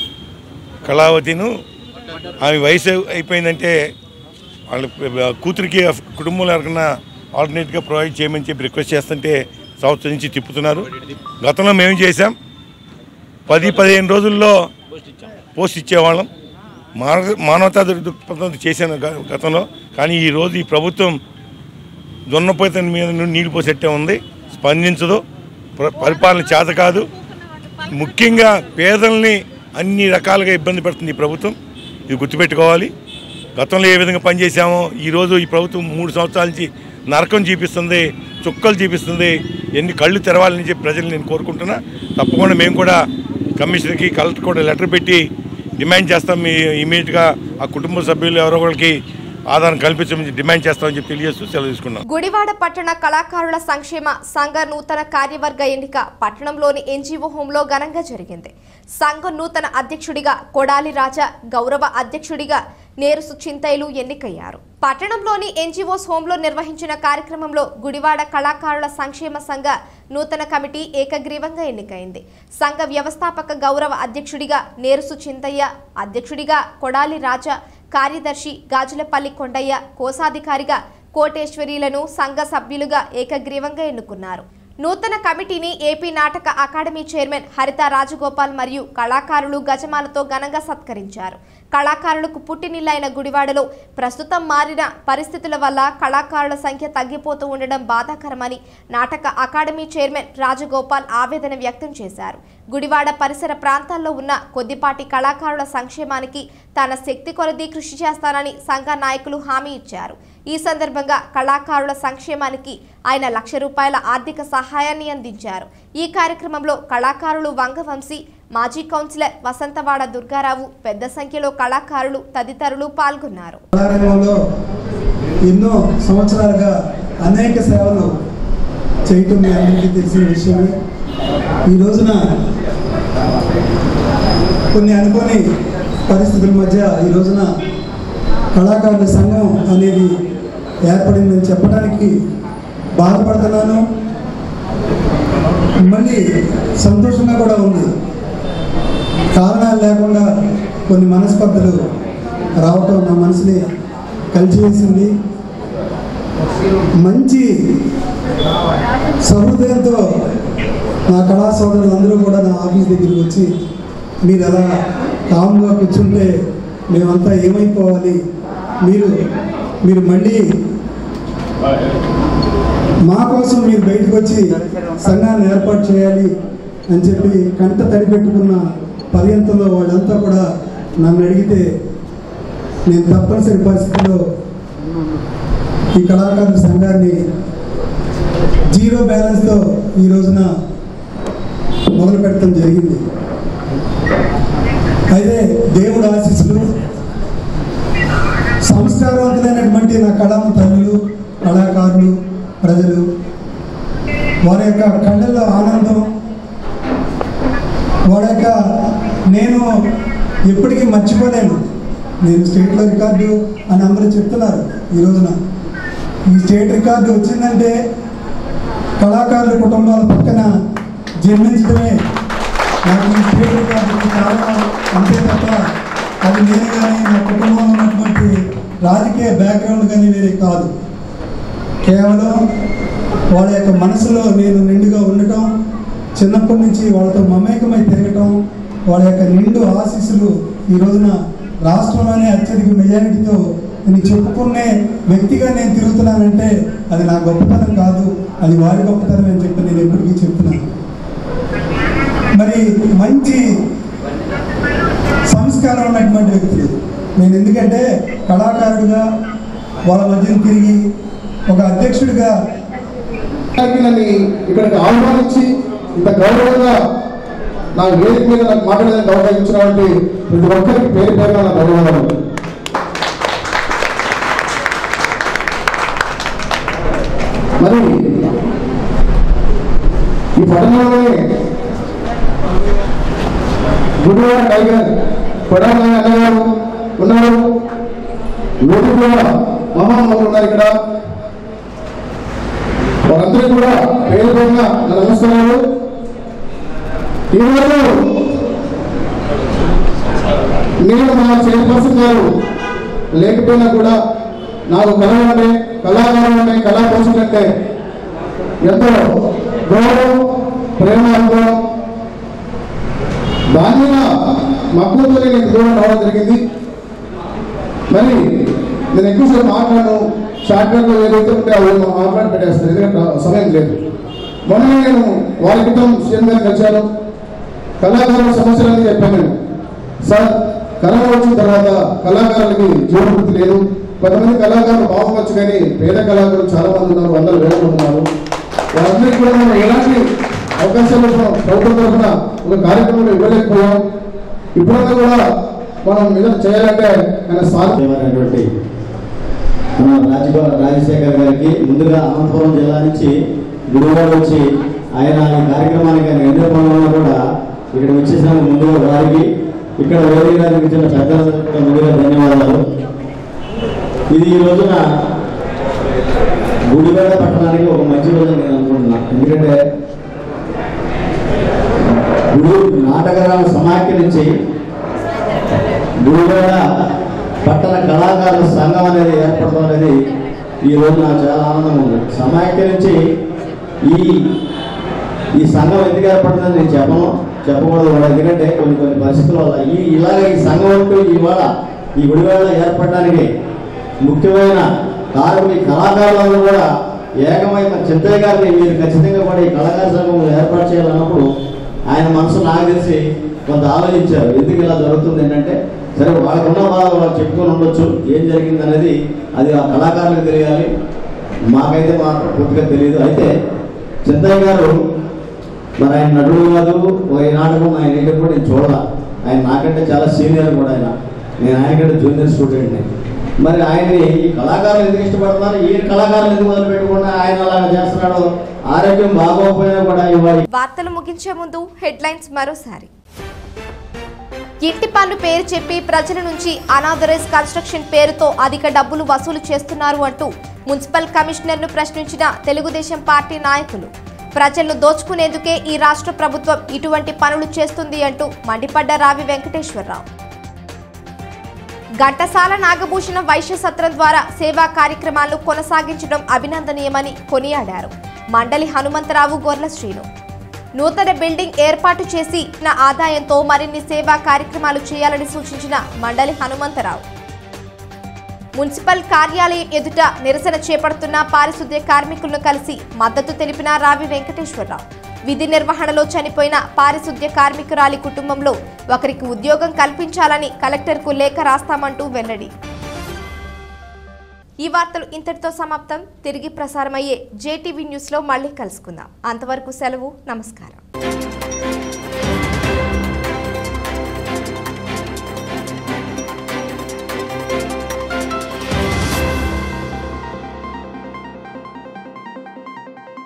కళావతిను ఆమె వయసు అయిపోయిందంటే వాళ్ళ కూతురికి కుటుంబంలో ఎవరికన్నా ఆల్టర్నేట్గా ప్రొవైడ్ చేయమని చెప్పి రిక్వెస్ట్ చేస్తుంటే సంవత్సరం నుంచి తిప్పుతున్నారు గతంలో మేము చేసాం పది పదిహేను రోజుల్లో పోస్ట్ ఇచ్చేవాళ్ళం మానవ మానవతా దృక్పథంతో చేశాను గ- గతంలో కానీ ఈ రోజు ఈ ప్రభుత్వం దున్నపోత మీద నుండి నీళ్లు పోసేట్టే ఉంది స్పందించదు ప్ర- పరిపాలన చేత కాదు ముఖ్యంగా పేదల్ని అన్ని రకాలుగా ఇబ్బంది పెడుతుంది ఈ ప్రభుత్వం ఇది గుర్తుపెట్టుకోవాలి గతంలో ఏ విధంగా పనిచేశామో ఈరోజు ఈ ప్రభుత్వం మూడు సంవత్సరాల నుంచి నరకం చూపిస్తుంది చుక్కలు చూపిస్తుంది ఎన్ని కళ్ళు తెరవాలని చెప్పి ప్రజలు నేను కోరుకుంటున్నా తప్పకుండా మేము కూడా కమిషనర్కి కలెక్టర్ కూడా లెటర్ పెట్టి డిమాండ్ చేస్తాం మీ ఇమీడియట్గా ఆ కుటుంబ సభ్యులు ఎవరో ఒకరికి ఆధారం కల్పించమని డిమాండ్ చేస్తామని చెప్పి తెలియజేస్తూ సెలవు తీసుకున్నాం గుడివాడ పట్టణ కళాకారుల సంక్షేమ సంఘ నూతన కార్యవర్గ ఎన్నిక పట్టణంలోని ఎన్జీఓ హోంలో ఘనంగా జరిగింది సంఘం నూతన అధ్యక్షుడిగా కొడాలి రాజా గౌరవ అధ్యక్షుడిగా నేరుసు చింతైలు ఎన్నికయ్యారు పట్టణంలోని ఎన్జీఓస్ హోంలో నిర్వహించిన కార్యక్రమంలో గుడివాడ కళాకారుల సంక్షేమ సంఘ నూతన కమిటీ ఏకగ్రీవంగా ఎన్నికైంది సంఘ వ్యవస్థాపక గౌరవ అధ్యక్షుడిగా నేరుసు చింతయ్య అధ్యక్షుడిగా కొడాలి రాజా కార్యదర్శి గాజులపల్లి కొండయ్య కోశాధికారిగా కోటేశ్వరీలను సంఘ సభ్యులుగా ఏకగ్రీవంగా ఎన్నుకున్నారు నూతన కమిటీని ఏపీ నాటక అకాడమీ చైర్మన్ హరిత రాజగోపాల్ మరియు కళాకారులు గజమాలతో ఘనంగా సత్కరించారు కళాకారులకు పుట్టినిల్లైన గుడివాడలో ప్రస్తుతం మారిన పరిస్థితుల వల్ల కళాకారుల సంఖ్య తగ్గిపోతూ ఉండడం బాధాకరమని నాటక అకాడమీ చైర్మన్ రాజగోపాల్ ఆవేదన వ్యక్తం చేశారు గుడివాడ పరిసర ప్రాంతాల్లో ఉన్న కొద్దిపాటి కళాకారుల సంక్షేమానికి తన శక్తి కొలది కృషి చేస్తానని సంఘ నాయకులు హామీ ఇచ్చారు ఈ సందర్భంగా కళాకారుల సంక్షేమానికి ఆయన లక్ష రూపాయల ఆర్థిక సహాయాన్ని అందించారు ఈ కార్యక్రమంలో కళాకారులు వంగవంశీ మాజీ కౌన్సిలర్ వసంతవాడ దుర్గారావు పెద్ద సంఖ్యలో కళాకారులు తదితరులు పాల్గొన్నారు కళారంగంలో ఎన్నో సంవత్సరాలుగా అనేక సేవలు చేయటం మీ అందరికీ తెలిసిన విషయమే ఈ రోజున కొన్ని అనుకోని పరిస్థితుల మధ్య ఈ రోజున కళాకారుల సంఘం అనేది ఏర్పడిందని చెప్పడానికి బాధపడుతున్నాను మళ్ళీ సంతోషంగా కూడా ఉంది కారణాలు లేకుండా కొన్ని మనస్పర్ధలు రావటం నా మనసుని కలిచివేసింది మంచి సహృదయంతో నా కళా సోదరులందరూ కూడా నా ఆఫీస్ దగ్గరికి వచ్చి మీరు అలా కామ్గా కూర్చుంటే మేమంతా ఏమైపోవాలి మీరు మీరు మళ్ళీ మా కోసం మీరు బయటకు వచ్చి సంఘాన్ని ఏర్పాటు చేయాలి అని చెప్పి కంట తడి పెట్టుకున్న పర్యంతంలో వాళ్ళంతా కూడా నన్ను అడిగితే నేను తప్పనిసరి పరిస్థితుల్లో ఈ కళాకారుల సంఘాన్ని జీరో బ్యాలెన్స్తో ఈ రోజున మొదలు పెట్టడం జరిగింది అయితే దేవుడు ఆశీస్సులు సంస్కారవంతులైనటువంటి నా కళామ తల్లులు కళాకారులు ప్రజలు వారి యొక్క కళ్ళల్లో ఆనందం వారి యొక్క నేను ఎప్పటికీ మర్చిపోలేను నేను స్టేట్లో రికార్డు అని అందరూ చెప్తున్నారు ఈ రోజున ఈ స్టేట్ రికార్డు వచ్చిందంటే కళాకారుల కుటుంబాల పక్కన జన్మించడమే నాకు ఈ స్టేట్ రికార్డు కారణం అంతే తప్ప అది నేను కానీ నా కుటుంబంలో ఉన్నటువంటి రాజకీయ బ్యాక్గ్రౌండ్ కానీ వేరే కాదు కేవలం వాళ్ళ యొక్క మనసులో నేను నిండుగా ఉండటం చిన్నప్పటి నుంచి వాళ్ళతో మమేకమై తిరగటం వాళ్ళ యొక్క నిండు ఆశీస్సులు ఈ రోజున రాష్ట్రంలోనే అత్యధిక మెజారిటీతో నేను చెప్పుకునే వ్యక్తిగా నేను తిరుగుతున్నానంటే అది నా గొప్పతనం కాదు అది వారి గొప్పతనం అని చెప్పి నేను ఎప్పటికీ చెప్తున్నాను మరి మంచి సంస్కారం ఉన్నటువంటి వ్యక్తులు నేను ఎందుకంటే కళాకారుడిగా వాళ్ళ మధ్యన తిరిగి ఒక అధ్యక్షుడిగా నన్ను ఇక్కడికి ఆహ్వానించి ఇంత గౌరవంగా నా వేదిక మీద నాకు మాట్లాడడానికి అవకాశం ఇచ్చినటువంటి ప్రతి ఒక్కరికి పేరు పేరున నా ధన్యవాదాలు మరి ఈ పట్టణంలోనే గుడివాడ టైగర్ కొడాలి అన్నగారు ఉన్నారు లోటు కూడా మహామహులు ఉన్నారు ఇక్కడ వారందరికీ కూడా పేరు పేరున నా నమస్కారాలు ఈరోజు నేను మా చైర్పర్సన్ గారు లేకపోయినా కూడా నాకు కళ అంటే కళాకారం అంటే కళా పోషణ అంటే ఎంతో గౌరవం ప్రేమ అనుభవం దాని మీద మక్కువతో నేను దూరం రావడం జరిగింది మరి నేను ఎక్కువసేపు మాట్లాడను షార్ట్ కట్లో ఏదైతే ఉంటే అవి మాట్లాడి పెట్టేస్తాను ఎందుకంటే సమయం లేదు మొన్న నేను వారి క్రితం సీఎం గారిని కలిశాను కళాకారుల సమస్యలని చెప్పాను నేను సార్ కరోనా వచ్చిన తర్వాత కళాకారులకి జీవనవృత్తి లేదు కొంతమంది కళాకారులు బాగుండొచ్చు కానీ పేద కళాకారులు చాలా మంది ఉన్నారు వందల వేల మంది ఉన్నారు వారందరికీ కూడా మనం ఎలాంటి అవకాశాలు మనం ప్రభుత్వం తరఫున ఒక కార్యక్రమంలో ఇవ్వలేకపోయాం ఇప్పుడన్నా కూడా మనం ఏదైనా చేయాలంటే ఆయన సాధ్యమైనటువంటి మన రాజగో రాజశేఖర్ గారికి ముందుగా అనంతపురం జిల్లా నుంచి గురువారు వచ్చి ఆయన ఈ కార్యక్రమానికి ఆయన ఎన్నో పనుల్లో కూడా ఇక్కడ వచ్చేసిన ముందుగా వారికి ఇక్కడ వేరే గారికి ఇచ్చిన పెద్దలకు కూడా ముందుగా ధన్యవాదాలు ఇది ఈ రోజున గుడివాడ పట్టణానికి ఒక మంచి రోజు నేను అనుకుంటున్నా ఎందుకంటే గుడి నాటకరాలు సమాఖ్యరించి గుడివాడ పట్టణ కళాకారుల సంఘం అనేది ఏర్పడడం అనేది ఈ రోజు నాకు చాలా ఆనందంగా ఉంది సమాఖ్యరించి ఈ ఈ సంఘం ఎందుకు ఏర్పడుతుందని నేను చెప్పను చెప్పకూడదు కూడా ఎందుకంటే కొన్ని కొన్ని పరిస్థితుల వల్ల ఈ ఇలాగ ఈ సంఘం అంటూ ఇవాళ ఈ గుడివాడ ఏర్పడడానికి ముఖ్యమైన కారకులు ఈ కళాకారులందరూ కూడా ఏకమై మన చింతయ్య గారిని మీరు ఖచ్చితంగా కూడా ఈ కళాకార సంఘం ఏర్పాటు చేయాలన్నప్పుడు ఆయన మనసు నాకు తెలిసి కొంత ఆలోచించారు ఎందుకు ఇలా జరుగుతుంది ఏంటంటే సరే వాళ్ళకున్న బాధ వాళ్ళు చెప్పుకొని ఉండొచ్చు ఏం జరిగింది అనేది అది ఆ కళాకారులకు తెలియాలి మాకైతే మాత్రం పూర్తిగా తెలియదు అయితే చింతయ్య గారు మరి ఆయన నటుడు కాదు ఒక నాటకం ఆయన వేయటప్పుడు నేను చూడాల ఆయన నాకంటే చాలా సీనియర్ కూడా ఆయన నేను ఆయనకంటే జూనియర్ స్టూడెంట్ని మరి ఆయన్ని ఈ కళాకారులు ఎందుకు ఇష్టపడుతున్నారు ఈ కళాకారులు ఎందుకు మొదలు పెట్టుకున్నా ఆయన అలాగ చేస్తున్నాడు ఆరోగ్యం బాగోకపోయినా కూడా ఇవాళ వార్తలు ముగించే ముందు హెడ్లైన్స్ మరోసారి ఇంటి పన్ను పేరు చెప్పి ప్రజల నుంచి అనాథరైజ్ కన్స్ట్రక్షన్ పేరుతో అధిక డబ్బులు వసూలు చేస్తున్నారు అంటూ మున్సిపల్ కమిషనర్ను ప్రశ్నించిన తెలుగుదేశం పార్టీ నాయకులు ప్రజలను దోచుకునేందుకే ఈ రాష్ట్ర ప్రభుత్వం ఇటువంటి పనులు చేస్తుంది అంటూ మండిపడ్డ రావి వెంకటేశ్వరరావు ఘంటసాల నాగభూషణ వైశ్య సత్రం ద్వారా సేవా కార్యక్రమాలను కొనసాగించడం అభినందనీయమని కొనియాడారు మండలి హనుమంతరావు గొర్ల శ్రీను నూతన బిల్డింగ్ ఏర్పాటు చేసి నా ఆదాయంతో మరిన్ని సేవా కార్యక్రమాలు చేయాలని సూచించిన మండలి హనుమంతరావు మున్సిపల్ కార్యాలయం ఎదుట నిరసన చేపడుతున్న పారిశుద్ధ్య కార్మికులను కలిసి మద్దతు తెలిపిన రావి వెంకటేశ్వరరావు విధి నిర్వహణలో చనిపోయిన పారిశుద్ధ్య కార్మికురాలి కుటుంబంలో ఒకరికి ఉద్యోగం కల్పించాలని కలెక్టర్కు లేఖ రాస్తామంటూ వెల్లడి ఈ వార్తలు ఇంతటితో సమాప్తం తిరిగి ప్రసారమయ్యే జేటీవీ న్యూస్లో మళ్ళీ కలుసుకుందాం అంతవరకు సెలవు నమస్కారం